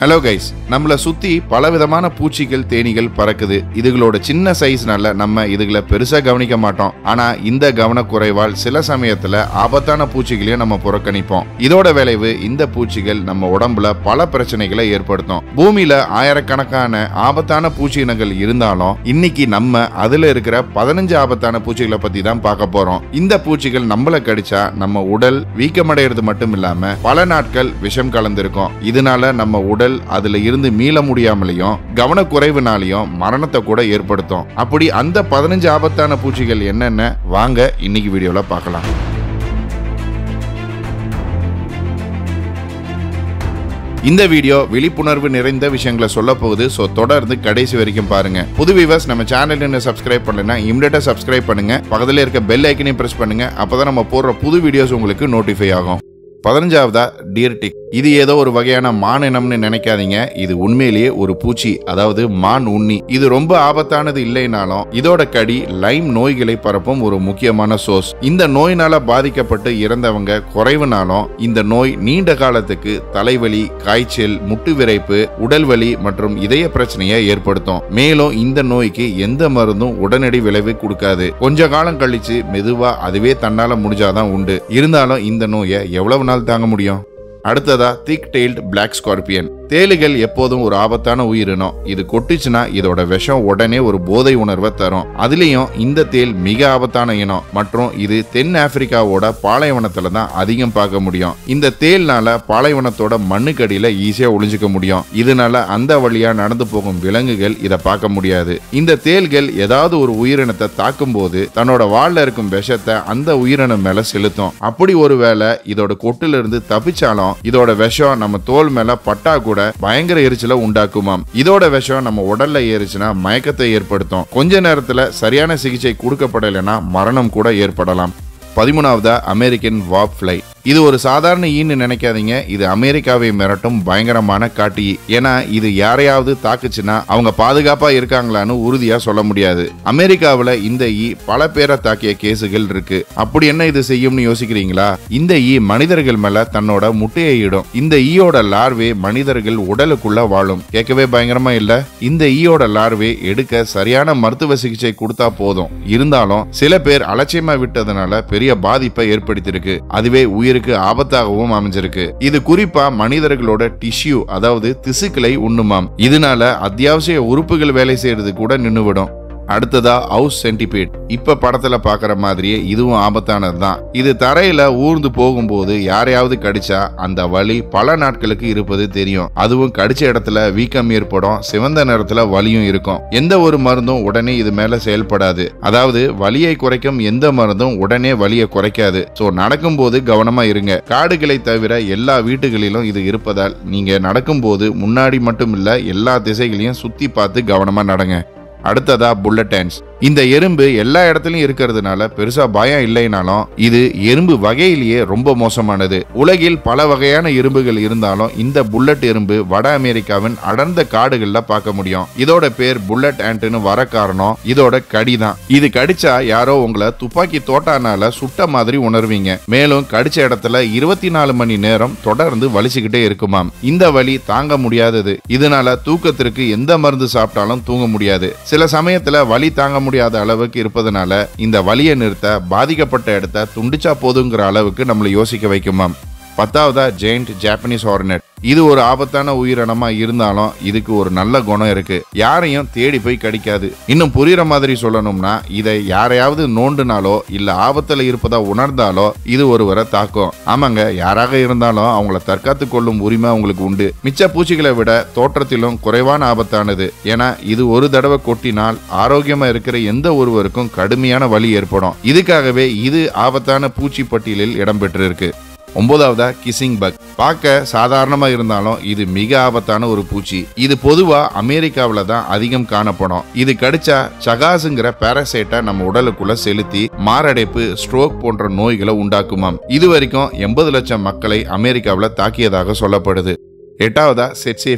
Hello guys நம்மள சுத்தி பலவிதமான பூச்சிகள் தேனீகள் பறக்குது இதுகளோட சின்ன சைஸ்னால நம்ம இதுகளை பெருசா கவனிக்க மாட்டோம் ஆனா இந்த கவனக்குறைவால் சில சமயத்துல ஆபத்தான பூச்சிகளையும் நம்ம புறக்கணிப்போம் இதோட விளைவு இந்த பூச்சிகள் நம்ம உடம்புல பல பிரச்சனைகளை ஏற்படுத்தும் பூமியில ஆயிரக்கணக்கான ஆபத்தான பூச்சி இனங்கள் இருந்தாலும் இன்னைக்கு நம்ம அதுல இருக்கிற பதினஞ்சு ஆபத்தான பூச்சிகளை பத்தி தான் பார்க்க போறோம் இந்த பூச்சிகள் நம்மள கடிச்சா நம்ம உடல் வீக்கமடைகிறது மட்டும் இல்லாம பல நாட்கள் விஷம் கலந்திருக்கும் இதனால நம்ம உடல் அதுல இருந்து மீள முடியாமலையும் கவனக்குறைவுனாலையும் மரணத்தை கூட ஏற்படுத்தும் அப்படி அந்த பதினஞ்சு ஆபத்தான பூச்சிகள் என்னென்ன வாங்க இன்னைக்கு வீடியோல பார்க்கலாம் இந்த வீடியோ விழிப்புணர்வு நிறைந்த விஷயங்களை சொல்ல போகுது ஸோ தொடர்ந்து கடைசி வரைக்கும் பாருங்க புது விவர்ஸ் நம்ம சேனல் என்ன சப்ஸ்கிரைப் பண்ணலன்னா இமிடியட்டா சப்ஸ்கிரைப் பண்ணுங்க பக்கத்துல இருக்க பெல் ஐக்கனையும் பிரஸ் பண்ணுங்க அப்பதான் நம்ம போடுற புது வீடியோஸ் உங்களுக்கு நோட்டிஃபை ஆகும் பதினஞ்சாவதா டியர்டிக் இது ஏதோ ஒரு வகையான மான் இனம்னு நினைக்காதீங்க இது உண்மையிலேயே ஒரு பூச்சி அதாவது மான் உண்ணி இது ரொம்ப ஆபத்தானது இல்லைனாலும் இதோட கடி லைம் நோய்களை பரப்பும் ஒரு முக்கியமான சோர்ஸ் இந்த நோயினால பாதிக்கப்பட்டு இறந்தவங்க குறைவுனாலும் இந்த நோய் நீண்ட காலத்துக்கு தலைவலி காய்ச்சல் முட்டு விரைப்பு உடல் வலி மற்றும் இதய பிரச்சனையை ஏற்படுத்தும் மேலும் இந்த நோய்க்கு எந்த மருந்தும் உடனடி விளைவு கொடுக்காது கொஞ்ச காலம் கழிச்சு மெதுவா அதுவே தன்னால முடிஞ்சாதான் உண்டு இருந்தாலும் இந்த நோயை எவ்வளவு நாள் தாங்க முடியும் அடுத்ததா திக் டெயில்ட் பிளாக் ஸ்கார்பியன் தேளுகள் எப்போதும் ஒரு ஆபத்தான உயிரினம் இது கொட்டுச்சுன்னா இதோட விஷம் உடனே ஒரு போதை உணர்வை தரும் அதுலயும் இந்த தேல் மிக ஆபத்தான இனம் மற்றும் இது தென் ஆப்பிரிக்காவோட பாலைவனத்துல தான் அதிகம் பார்க்க முடியும் இந்த தேல்னால பாலைவனத்தோட மண்ணுக்கடியில ஈஸியா ஒளிஞ்சுக்க முடியும் இதனால அந்த வழியா நடந்து போகும் விலங்குகள் இதை பார்க்க முடியாது இந்த தேல்கள் ஏதாவது ஒரு உயிரினத்தை தாக்கும் போது தன்னோட வால்ல இருக்கும் விஷத்தை அந்த உயிரினம் மேல செலுத்தும் அப்படி ஒருவேளை இதோட கொட்டுல இருந்து தப்பிச்சாலும் இதோட விஷம் நம்ம தோல் மேல பட்டா கூட பயங்கர எரிச்சலை உண்டாக்குமாம் இதோட விஷம் நம்ம உடல்ல ஏறிச்சுன்னா மயக்கத்தை ஏற்படுத்தும் கொஞ்ச நேரத்துல சரியான சிகிச்சை கொடுக்கப்படலைன்னா மரணம் கூட ஏற்படலாம் பதிமூணாவதா அமெரிக்கன் வாப் ஃப்ளை இது ஒரு சாதாரண ஈன்னு நினைக்காதீங்க இது அமெரிக்காவை மிரட்டும் பயங்கரமான காட்டி ஈ. ஏன்னா இது யாரையாவது தாக்குச்சுன்னா அவங்க பாதுகாப்பா இருக்காங்களான்னு உறுதியா சொல்ல முடியாது அமெரிக்காவுல இந்த ஈ பல பேரை தாக்கிய கேசுகள் இருக்கு அப்படி என்ன இது செய்யும்னு யோசிக்கிறீங்களா இந்த ஈ மனிதர்கள் மேல தன்னோட முட்டையை இடும் இந்த ஈயோட லார்வே மனிதர்கள் உடலுக்குள்ள வாழும் கேட்கவே பயங்கரமா இல்ல இந்த ஈயோட லார்வே எடுக்க சரியான மருத்துவ சிகிச்சை கொடுத்தா போதும் இருந்தாலும் சில பேர் அலட்சியமா விட்டதுனால பெரிய பாதிப்பை ஏற்படுத்தியிருக்கு அதுவே உயிருக்கு ஆபத்தாகவும் அமைஞ்சிருக்கு இது குறிப்பா மனிதர்களோட டிஷ்யூ அதாவது திசுக்களை உண்ணுமாம் இதனால அத்தியாவசிய உறுப்புகள் வேலை செய்யறது கூட நின்னுவிடும் அடுத்ததா ஹவுஸ் சென்டிபேட் இப்ப படத்துல பாக்குற மாதிரியே இதுவும் ஆபத்தானது தான் இது தரையில ஊர்ந்து போகும்போது யாரையாவது கடிச்சா அந்த வலி பல நாட்களுக்கு இருப்பது தெரியும் அதுவும் கடிச்ச இடத்துல வீக்கம் ஏற்படும் சிவந்த நிறத்துல வலியும் இருக்கும் எந்த ஒரு மருந்தும் உடனே இது மேல செயல்படாது அதாவது வலியை குறைக்கும் எந்த மருந்தும் உடனே வலியை குறைக்காது சோ நடக்கும்போது கவனமா இருங்க காடுகளை தவிர எல்லா வீட்டுகளிலும் இது இருப்பதால் நீங்க நடக்கும்போது முன்னாடி மட்டும் இல்ல எல்லா திசைகளையும் சுத்தி பார்த்து கவனமா நடங்க அடுத்ததா புல்லட் ants இந்த எறும்பு எல்லா இடத்துலயும் இருக்கிறதுனால பெருசா பயம் இல்லைனாலும் இது எறும்பு வகையிலேயே ரொம்ப மோசமானது உலகில் பல வகையான எறும்புகள் இருந்தாலும் இந்த புல்லட் எறும்பு வட அமெரிக்காவின் அடர்ந்த காடுகள்ல பார்க்க முடியும் இதோட பேர் புல்லட் ஆண்ட்னு வர காரணம் இதோட கடி தான் இது கடிச்சா யாரோ உங்களை துப்பாக்கி தோட்டானால சுட்ட மாதிரி உணர்வீங்க மேலும் கடிச்ச இடத்துல இருபத்தி நாலு மணி நேரம் தொடர்ந்து வலிச்சுக்கிட்டே இருக்குமாம் இந்த வலி தாங்க முடியாதது இதனால தூக்கத்திற்கு எந்த மருந்து சாப்பிட்டாலும் தூங்க முடியாது சில சமயத்துல வலி தாங்க முடியாத அளவுக்கு இருப்பதனால இந்த வலியை நிறுத்த பாதிக்கப்பட்ட இடத்த துண்டிச்சா போதுங்கிற அளவுக்கு நம்மளை யோசிக்க வைக்குமாம் பத்தாவதா ஜெயிண்ட் ஜாப்பனீஸ் ஹார்னெட் இது ஒரு ஆபத்தான உயிரினமா இருந்தாலும் இதுக்கு ஒரு நல்ல குணம் இருக்கு யாரையும் தேடி போய் கடிக்காது இன்னும் புரியுற மாதிரி சொல்லணும்னா இதை யாரையாவது நோண்டுனாலோ இல்ல ஆபத்துல இருப்பதா உணர்ந்தாலோ இது ஒருவரை தாக்கும் ஆமாங்க யாராக இருந்தாலும் அவங்கள தற்காத்து கொள்ளும் உரிமை அவங்களுக்கு உண்டு மிச்ச பூச்சிகளை விட தோற்றத்திலும் குறைவான ஆபத்தானது ஏன்னா இது ஒரு தடவை கொட்டினால் ஆரோக்கியமா இருக்கிற எந்த ஒருவருக்கும் கடுமையான வலி ஏற்படும் இதுக்காகவே இது ஆபத்தான பூச்சி பட்டியலில் இடம்பெற்றிருக்கு ஒன்பதாவதா கிசிங் பக் பார்க்க சாதாரணமா இருந்தாலும் இது மிக ஆபத்தான ஒரு பூச்சி இது பொதுவா அமெரிக்காவில தான் அதிகம் காணப்படும் இது கடிச்சா சகாசுங்கிற பாராசைட்டை நம்ம உடலுக்குள்ள செலுத்தி மாரடைப்பு ஸ்ட்ரோக் போன்ற நோய்களை உண்டாக்குமாம் இது வரைக்கும் எண்பது லட்சம் மக்களை அமெரிக்காவில் தாக்கியதாக சொல்லப்படுது எட்டாவதா செட்சே ஃப்ளை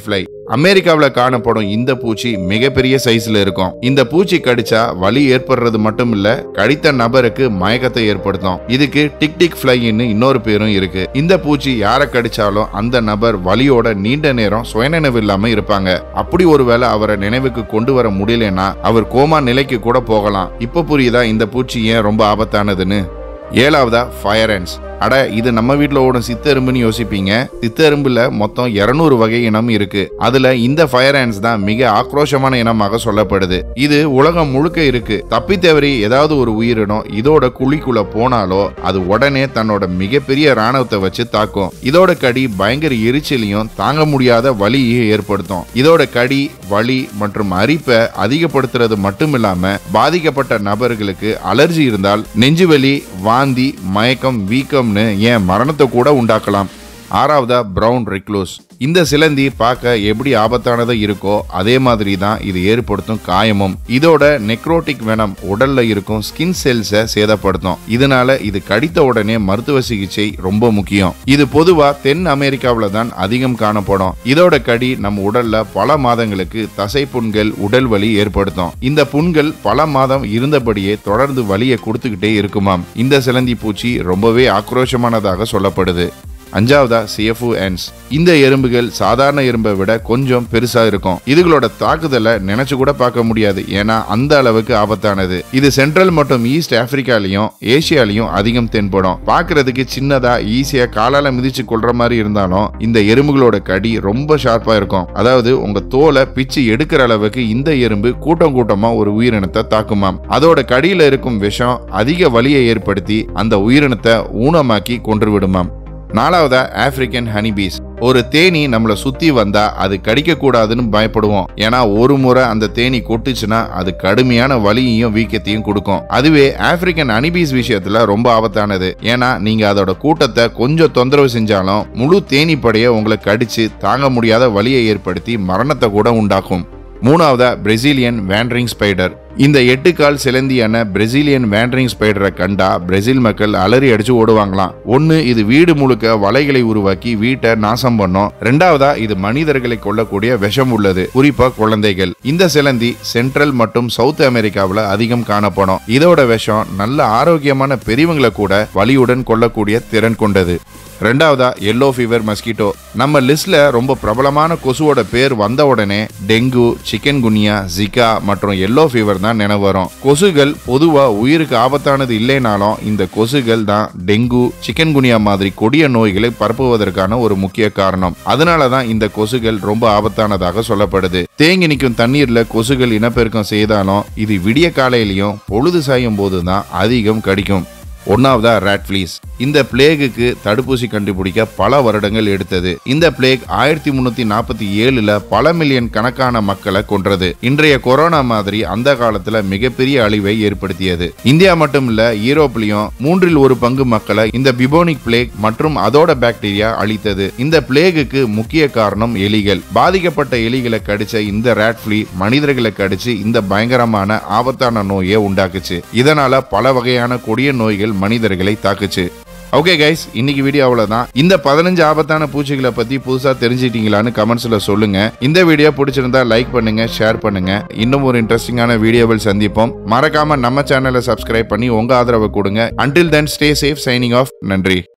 அமெரிக்காவில் காணப்படும் இந்த பூச்சி மிகப்பெரிய சைஸ்ல இருக்கும் இந்த பூச்சி கடிச்சா வலி ஏற்படுறது மட்டும் இல்ல கடித்த நபருக்கு மயக்கத்தை ஏற்படுத்தும் இதுக்கு டிக் டிக் ஃபிளைன்னு இன்னொரு பேரும் இருக்கு இந்த பூச்சி யாரை கடிச்சாலும் அந்த நபர் வலியோட நீண்ட நேரம் சுயநினைவு இல்லாம இருப்பாங்க அப்படி ஒருவேளை அவரை நினைவுக்கு கொண்டு வர முடியலன்னா அவர் கோமா நிலைக்கு கூட போகலாம் இப்ப புரியுதா இந்த பூச்சி ஏன் ரொம்ப ஆபத்தானதுன்னு ஏழாவதா ஃபயர் ants அட இது நம்ம வீட்டில் ஓடும் சித்தெரும்புன்னு யோசிப்பீங்க சித்தெரும்புல மொத்தம் 200 வகை இனம் இருக்கு அதுல இந்த ஃபயர் ants தான் மிக ஆக்ரோஷமான இனமாக சொல்லப்படுது இது உலகம் முழுக்க இருக்கு தப்பி தவறி ஏதாவது ஒரு உயிரினம் இதோட குழிக்குள்ள போனாலோ அது உடனே தன்னோட மிகப்பெரிய ராணுவத்தை வச்சு தாக்கும் இதோட கடி பயங்கர எரிச்சலையும் தாங்க முடியாத வலியை ஏற்படுத்தும் இதோட கடி வலி மற்றும் அரிப்பை அதிகப்படுத்துறது மட்டும் இல்லாம பாதிக்கப்பட்ட நபர்களுக்கு அலர்ஜி இருந்தால் நெஞ்சுவலி வாந்தி மயக்கம் வீக்கம்னு ஏன் மரணத்தை கூட உண்டாக்கலாம் ஆறாவதா பிரவுன் ரெக்லூஸ் இந்த சிலந்தி பார்க்க எப்படி ஆபத்தானதா இருக்கோ அதே மாதிரி தான் இது ஏற்படுத்தும் காயமும் இதோட நெக்ரோட்டிக் வெனம் உடல்ல இருக்கும் ஸ்கின் செல்ஸை சேதப்படுத்தும் இதனால இது கடித்த உடனே மருத்துவ சிகிச்சை ரொம்ப முக்கியம் இது பொதுவா தென் அமெரிக்காவில் தான் அதிகம் காணப்படும் இதோட கடி நம்ம உடல்ல பல மாதங்களுக்கு தசை புண்கள் உடல் வலி ஏற்படுத்தும் இந்த புண்கள் பல மாதம் இருந்தபடியே தொடர்ந்து வலியை கொடுத்துக்கிட்டே இருக்குமாம் இந்த சிலந்தி பூச்சி ரொம்பவே ஆக்ரோஷமானதாக சொல்லப்படுது அஞ்சாவதா சிஎஃப்யூ ants இந்த எறும்புகள் சாதாரண எறும்பை விட கொஞ்சம் பெருசா இருக்கும் இதுகளோட தாக்குதலை நினைச்சு கூட பார்க்க முடியாது ஏன்னா அந்த அளவுக்கு ஆபத்தானது இது சென்ட்ரல் மற்றும் ஈஸ்ட் ஆப்பிரிக்காலையும் ஏசியாலையும் அதிகம் தென்படும் பார்க்கிறதுக்கு சின்னதா ஈஸியா காலால மிதிச்சு கொள்ற மாதிரி இருந்தாலும் இந்த எறும்புகளோட கடி ரொம்ப ஷார்ப்பா இருக்கும் அதாவது உங்க தோலை பிச்சு எடுக்கிற அளவுக்கு இந்த எறும்பு கூட்டம் கூட்டமா ஒரு உயிரினத்தை தாக்குமாம் அதோட கடியில இருக்கும் விஷம் அதிக வலியை ஏற்படுத்தி அந்த உயிரினத்தை ஊனமாக்கி கொன்று விடுமாம் நாலாவதா ஆப்பிரிக்கன் ஹனிபீஸ் ஒரு தேனி நம்மளை சுத்தி வந்தா அது கடிக்க கூடாதுன்னு பயப்படுவோம் ஏன்னா ஒரு முறை அந்த தேனி கொட்டுச்சுன்னா அது கடுமையான வலியையும் வீக்கத்தையும் கொடுக்கும் அதுவே ஆப்பிரிக்கன் ஹனிபீஸ் விஷயத்துல ரொம்ப ஆபத்தானது ஏன்னா நீங்க அதோட கூட்டத்தை கொஞ்சம் தொந்தரவு செஞ்சாலும் முழு தேனி படையை உங்களை கடிச்சு தாங்க முடியாத வலியை ஏற்படுத்தி மரணத்தை கூட உண்டாக்கும் மூணாவதா பிரேசிலியன் வேண்டரிங் ஸ்பைடர் இந்த எட்டு கால் சிலந்தியான பிரேசிலியன் வேண்டரிங் ஸ்பைடரை கண்டா பிரேசில் மக்கள் அலறி அடிச்சு ஓடுவாங்களாம் ஒன்னு இது வீடு முழுக்க வலைகளை உருவாக்கி வீட்டை நாசம் பண்ணும் ரெண்டாவதா இது மனிதர்களை கொல்லக்கூடிய விஷம் உள்ளது குறிப்பா குழந்தைகள் இந்த சிலந்தி சென்ட்ரல் மற்றும் சவுத் அமெரிக்காவில் அதிகம் காணப்படும் இதோட விஷம் நல்ல ஆரோக்கியமான பெரியவங்களை கூட வலியுடன் கொல்லக்கூடிய திறன் கொண்டது ரெண்டாவதா எல்லோ ஃபீவர் மஸ்கிட்டோ நம்ம லிஸ்ட்ல ரொம்ப பிரபலமான கொசுவோட பேர் வந்த உடனே டெங்கு சிக்கன் குனியா ஜிகா மற்றும் எல்லோ ஃபீவர் தான் நினைவு வரும் கொசுகள் பொதுவா உயிருக்கு ஆபத்தானது இல்லைனாலும் இந்த கொசுகள் தான் டெங்கு சிக்கன் குனியா மாதிரி கொடிய நோய்களை பரப்புவதற்கான ஒரு முக்கிய காரணம் அதனால தான் இந்த கொசுகள் ரொம்ப ஆபத்தானதாக சொல்லப்படுது தேங்கி நிற்கும் தண்ணீர்ல கொசுகள் இனப்பெருக்கம் செய்தாலும் இது விடிய காலையிலையும் பொழுது சாயும் போது தான் அதிகம் கடிக்கும் ஒன்னாவதா ரேட் ஃபிளீஸ் இந்த பிளேகுக்கு தடுப்பூசி கண்டுபிடிக்க பல வருடங்கள் எடுத்தது இந்த பிளேக் ஆயிரத்தி முன்னூத்தி நாற்பத்தி ஏழுல பல மில்லியன் கணக்கான மக்களை கொன்றது இன்றைய கொரோனா மாதிரி அந்த காலத்துல மிகப்பெரிய அழிவை ஏற்படுத்தியது இந்தியா மட்டும் இல்ல யூரோப்லயும் மூன்றில் ஒரு பங்கு மக்களை இந்த பிபோனிக் பிளேக் மற்றும் அதோட பாக்டீரியா அழித்தது இந்த பிளேகுக்கு முக்கிய காரணம் எலிகள் பாதிக்கப்பட்ட எலிகளை கடிச்ச இந்த ரேட் ஃபிளி மனிதர்களை கடிச்சு இந்த பயங்கரமான ஆபத்தான நோயை உண்டாக்குச்சு இதனால பல வகையான கொடிய நோய்கள் மனிதர்களை தாக்குச்சு ஓகே கைஸ் இன்னைக்கு வீடியோ அவ்வளவுதான் இந்த பதினஞ்சு ஆபத்தான பூச்சிகளை பத்தி புதுசா தெரிஞ்சிட்டீங்களான்னு கமெண்ட்ஸ்ல சொல்லுங்க இந்த வீடியோ பிடிச்சிருந்தா லைக் பண்ணுங்க ஷேர் பண்ணுங்க இன்னும் ஒரு இன்ட்ரெஸ்டிங்கான வீடியோவில் சந்திப்போம் மறக்காம நம்ம சேனலை சப்ஸ்கிரைப் பண்ணி உங்க ஆதரவை கொடுங்க until then stay safe signing off நன்றி